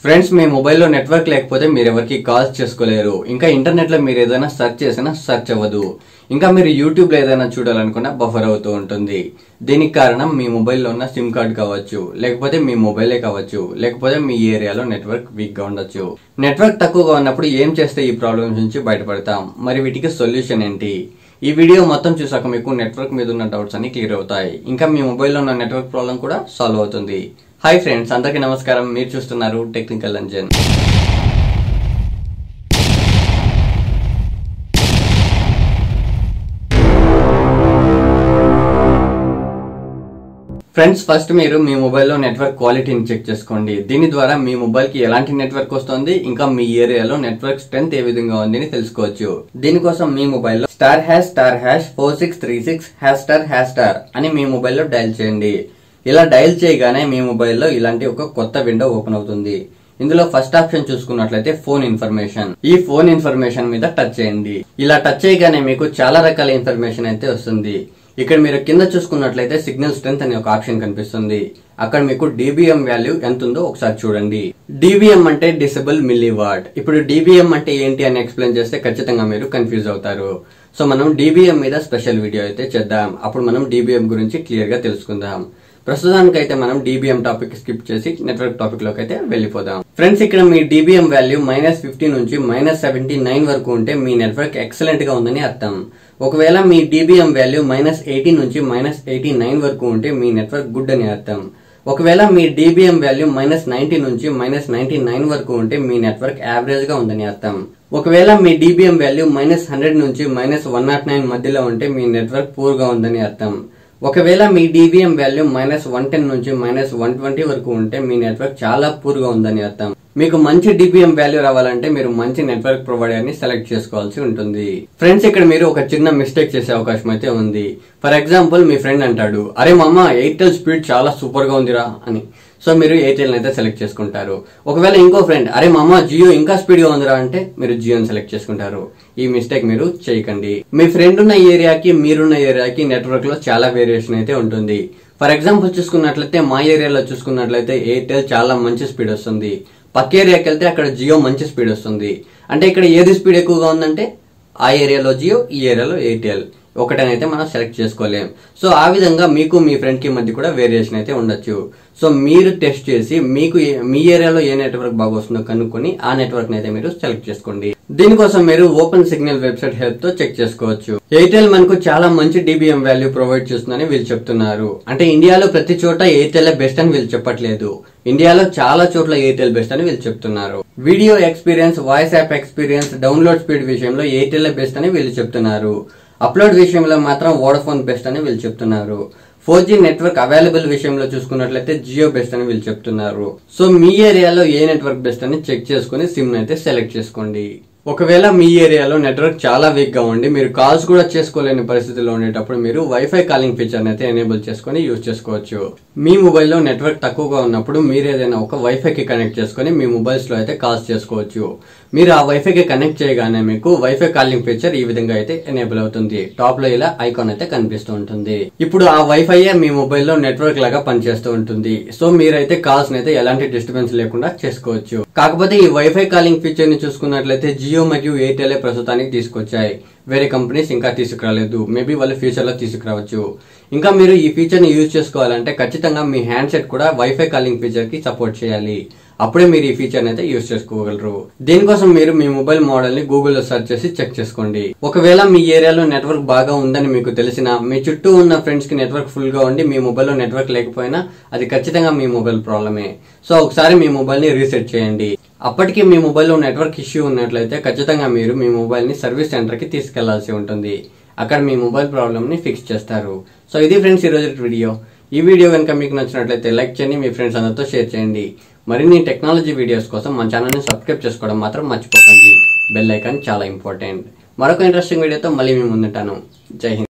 friends మీ మొబైల్లో network లేకపోతే మీరు ఎవరికి కాల్స్ చేసుకోలేరు ఇంకా ఇంటర్నెట్ లో మీరు ఏదైనా సెర్చ్ చేసినా సెర్చ్ అవ్వదు ఇంకా మీరు యూట్యూబ్ లో ఏదైనా చూడాలనుకున్నా బఫర్ అవుతూ ఉంటుంది దీనికి కారణం మీ మొబైల్లో ఉన్న సిమ్ కార్డ్ కావచ్చు లేకపోతే మీ మొబైలే కావచ్చు లేకపోతే మీ ఏరియాలో నెట్వర్క్ వీక్ గా ఉండొచ్చు నెట్వర్క్ తక్కువగా ఉన్నప్పుడు ఏం చేస్తే ఈ ప్రాబ్లమ్స్ నుంచి బయటపడతాం మరి వీటికి సొల్యూషన్ ఏంటి ఈ వీడియో మొత్తం చూసాక మీకు నెట్వర్క్ మీద ఉన్న డౌట్స్ అన్ని క్లియర్ అవుతాయి ఇంకా మీ మొబైల్లో ఉన్న నెట్వర్క్ ప్రాబ్లం కూడా సాల్వ్ అవుతుంది హాయ్ ఫ్రెండ్స్ అందరికీ నమస్కారం మీరు చూస్తున్నారు టెక్నికల్ అంజన్ ఫ్రెండ్స్ ఫస్ట్ మీరు మీ మొబైల్లో నెట్వర్క్ క్వాలిటీని చెక్ చేసుకోండి దీని ద్వారా మీ మొబైల్ కి ఎలాంటి నెట్వర్క్ వస్తుంది ఇంకా మీ ఏరియాలో నెట్వర్క్ స్ట్రెంత్ ఏ విధంగా ఉంది అని తెలుసుకోవచ్చు దీనికోసం మీ మొబైల్లో star hash star hash four six three six hash star hash star అని మీ మొబైల్లో డయల్ చేయండి ఇలా డయల్ చేయగానే మీ మొబైల్లో ఇలాంటి ఒక కొత్త విండో ఓపెన్ అవుతుంది ఇందులో ఫస్ట్ ఆప్షన్ చూసుకున్నట్లయితే ఫోన్ ఇన్ఫర్మేషన్ ఈ ఫోన్ ఇన్ఫర్మేషన్ మీద టచ్ చేయండి ఇలా టచ్ చేయగానే మీకు చాలా రకాల ఇన్ఫర్మేషన్ అయితే వస్తుంది ఇక్కడ మీరు కింద చూసుకున్నట్లయితే సిగ్నల్ స్ట్రెంత్ అనే ఒక ఆప్షన్ కనిపిస్తుంది అక్కడ మీకు డిబిఎం వాల్యూ ఎంత ఉందో ఒకసారి చూడండి డిబిఎం అంటే డిసబుల్ మిల్లీ వాట్ ఇప్పుడు డిబిఎం అంటే ఏంటి అని ఎక్స్ప్లెయిన్ చేస్తే ఖచ్చితంగా మీరు కన్ఫ్యూజ్ అవుతారు సో మనం డిబిఎం మీద స్పెషల్ వీడియో అయితే చేద్దాం అప్పుడు మనం డిబిఎం గురించి క్లియర్ గా తెలుసుకుందాం ప్రస్తుతానికి అయితే మనం డిబిఎం టాపిక్ స్కిప్ చేసి నెట్వర్క్ టాపిక్ లోకి అయితే వెళ్ళిపోదాం ఫ్రెండ్స్ ఇక్కడ మీ డిబిఎం వాల్యూ మైనస్ ఫిఫ్టీ నుంచి మైనస్ సెవెంటీ నైన్ వరకు ఉంటే మీ నెట్వర్క్ ఎక్సలెంట్ గా ఉందని అర్థం ఒకవేళ మీ డిబిఎం వాల్యూ మైనస్ ఎయిటీ నుంచి మైనస్ ఎయిటీ నైన్ వరకు ఉంటే మీ నెట్వర్క్ గుడ్ అని అర్థం ఒకవేళ మీ డిబిఎం వాల్యూ మైనస్ నైన్టీ నుంచి మైనస్ నైన్టీ నైన్ వరకు ఉంటే మీ నెట్వర్క్ యావరేజ్ గా ఉందని అర్థం ఒకవేళ మీ డిబిఎం వాల్యూ మైనస్ హండ్రెడ్ నుంచి మైనస్ వన్ నాట్ నైన్ మధ్యలో ఉంటే మీ నెట్వర్క్ పూర్ గా ఉందని అర్థం ఒకవేళ మీ DBM value minus one ten నుంచి మైనస్ వన్ ట్వంటీ వరకు ఉంటే మీ నెట్వర్క్ చాలా పూర్ గా ఉందని అర్థం మీకు మంచి డిబిఎం వాల్యూ రావాలంటే మీరు మంచి నెట్వర్క్ ప్రొవైడర్ ని సెలెక్ట్ చేసుకోవాల్సి ఉంటుంది ఫ్రెండ్స్ ఇక్కడ మీరు ఒక చిన్న మిస్టేక్ చేసే అవకాశం అయితే ఉంది ఫర్ ఎగ్జాంపుల్ మీ ఫ్రెండ్ అంటాడు అరే మామ ఎయిర్టెల్ స్పీడ్ చాలా సూపర్ గా ఉందిరా అని సో మీరు ఎయిర్టెల్ అయితే సెలెక్ట్ చేసుకుంటారు ఒకవేళ ఇంకో ఫ్రెండ్ అరే మామ జియో ఇంకా స్పీడ్ గా ఉందిరా అంటే మీరు జియోని సెలెక్ట్ చేసుకుంటారు ఈ మిస్టేక్ మీరు చేయకండి మీ ఫ్రెండ్ ఉన్న ఏరియాకి మీరున్న ఏరియాకి నెట్వర్క్ లో చాలా వేరియేషన్ అయితే ఉంటుంది ఫర్ ఎగ్జాంపుల్ చూసుకున్నట్లయితే మా ఏరియాలో చూసుకున్నట్లయితే ఎయిర్టెల్ చాలా మంచి స్పీడ్ వస్తుంది పక్క ఏరియాకి వెళ్తే అక్కడ జియో మంచి స్పీడ్ వస్తుంది అంటే ఇక్కడ ఏది స్పీడ్ ఎక్కువగా ఉందంటే ఆ ఏరియాలో జియో ఈ ఏరియాలో ఎయిర్టెల్ ఒకటనైతే మనం సెలెక్ట్ చేసుకోలేం సో ఆ విధంగా మీకు మీ ఫ్రెండ్ కి మధ్య కూడా వేరియేషన్ అయితే ఉండొచ్చు సో మీరు టెస్ట్ చేసి మీకు ఏ- మీ ఏరియాలో ఏ నెట్వర్క్ బాగా వస్తుందో కనుక్కొని ఆ నెట్వర్క్ అయితే మీరు సెలెక్ట్ చేసుకోండి దీనికోసం మీరు ఓపెన్ సిగ్నల్ వెబ్సైట్ హెల్ప్ తో చెక్ చేసుకోవచ్చు ఎయిర్టెల్ మనకు చాలా మంచి డిబిఎం వాల్యూ ప్రొవైడ్ చేస్తుందని వీళ్ళు చెప్తున్నారు అంటే ఇండియాలో ప్రతి చోట ఎయిర్టెల్ బెస్ట్ అని వీళ్ళు చెప్పట్లేదు ఇండియాలో చాలా చోట్ల ఎయిర్టెల్ బెస్ట్ అని వీళ్ళు చెప్తున్నారు video experience voice app experience download speed విషయంలో ఎయిర్టెల్ బెస్ట్ అని వీళ్ళు చెప్తున్నారు అప్లోడ్ విషయంలో మాత్రం వోడఫోన్ బెస్ట్ అని వీళ్ళు చెప్తున్నారు ఫోర్ జీ నెట్వర్క్ అవైలబుల్ విషయంలో చూసుకున్నట్లయితే జియో బెస్ట్ అని వీళ్ళు చెప్తున్నారు సో మీ ఏరియాలో ఏ నెట్వర్క్ బెస్ట్ అని చెక్ చేసుకుని సిమ్ అయితే సెలెక్ట్ చేసుకోండి ఒకవేళ మీ ఏరియాలో నెట్వర్క్ చాలా వీక్ గా ఉండి మీరు కాల్స్ కూడా చేసుకోలేని పరిస్థితిలో ఉండేటప్పుడు మీరు వైఫై కాలింగ్ ఫీచర్ అయితే ఎనేబుల్ చేసుకుని యూజ్ చేసుకోవచ్చు మీ మొబైల్లో నెట్వర్క్ తక్కువగా ఉన్నప్పుడు మీరు ఏదైనా ఒక వైఫై కి కనెక్ట్ చేసుకుని మీ మొబైల్స్ లో అయితే కాల్స్ చేసుకోవచ్చు మీరు ఆ వైఫై కి కనెక్ట్ చేయగానే మీకు వైఫై కాలింగ్ ఫీచర్ ఈ విధంగా అయితే ఎనేబుల్ అవుతుంది టాప్ లో ఇలా ఐకాన్ అయితే కనిపిస్తూ ఉంటుంది ఇప్పుడు ఆ వైఫై మీ మొబైల్లో నెట్వర్క్ లాగా పనిచేస్తూ ఉంటుంది సో మీరైతే కాల్స్ అయితే ఎలాంటి డిస్టర్బెన్స్ లేకుండా చేసుకోవచ్చు కాకపోతే ఈ వైఫై కాలింగ్ ఫీచర్ ని చూసుకున్నట్లయితే జియో మరియు ఎయిర్టెల్ ప్రస్తుతానికి తీసుకొచ్చాయి వేరే కంపెనీస్ ఇంకా తీసుకురాలేదు మేబీ వాళ్ళు ఫ్యూచర్ లో తీసుకురావచ్చు ఇంకా మీరు ఈ ఫీచర్ ని యూజ్ చేసుకోవాలంటే ఖచ్చితంగా మీ హ్యాండ్సెట్ కూడా వైఫై కాలింగ్ ఫీచర్ కి సపోర్ట్ చేయాలి అప్పుడే మీరు ఈ ఫీచర్ అయితే యూజ్ చేసుకోగలరు దీనికోసం మీరు మీ మొబైల్ మోడల్ ని గూగుల్లో సెర్చ్ చేసి చెక్ చేసుకోండి ఒకవేళ మీ ఏరియాలో నెట్వర్క్ బాగా ఉందని మీకు తెలిసిన మీ చుట్టూ ఉన్న ఫ్రెండ్స్ కి నెట్వర్క్ ఫుల్ గా ఉండి మీ మొబైల్లో నెట్వర్క్ లేకపోయినా అది ఖచ్చితంగా మీ మొబైల్ ప్రాబ్లమే సో ఒకసారి మీ మొబైల్ ని రీసెట్ చేయండి అప్పటికి మీ మొబైల్లో నెట్వర్క్ ఇష్యూ ఉన్నట్లయితే ఖచ్చితంగా మీరు మీ మొబైల్ ని సర్వీస్ సెంటర్ కి తీసుకెళ్లాల్సి ఉంటుంది అక్కడ మీ మొబైల్ ప్రాబ్లమ్ ని ఫిక్స్ చేస్తారు సో ఇది ఫ్రెండ్స్ ఈ రోజు వీడియో ఈ వీడియో కనుక మీకు నచ్చినట్లయితే లైక్ చేయండి మీ ఫ్రెండ్స్ అందరితో షేర్ చేయండి మరిన్ని టెక్నాలజీ వీడియోస్ కోసం మన ఛానల్ని సబ్స్క్రైబ్ చేసుకోవడం మాత్రం మర్చిపోకండి బెల్ ఐకాన్ చాలా ఇంపార్టెంట్ మరొక ఇంట్రెస్టింగ్ వీడియోతో మళ్ళీ మీ ముందుంటాను జై హింద్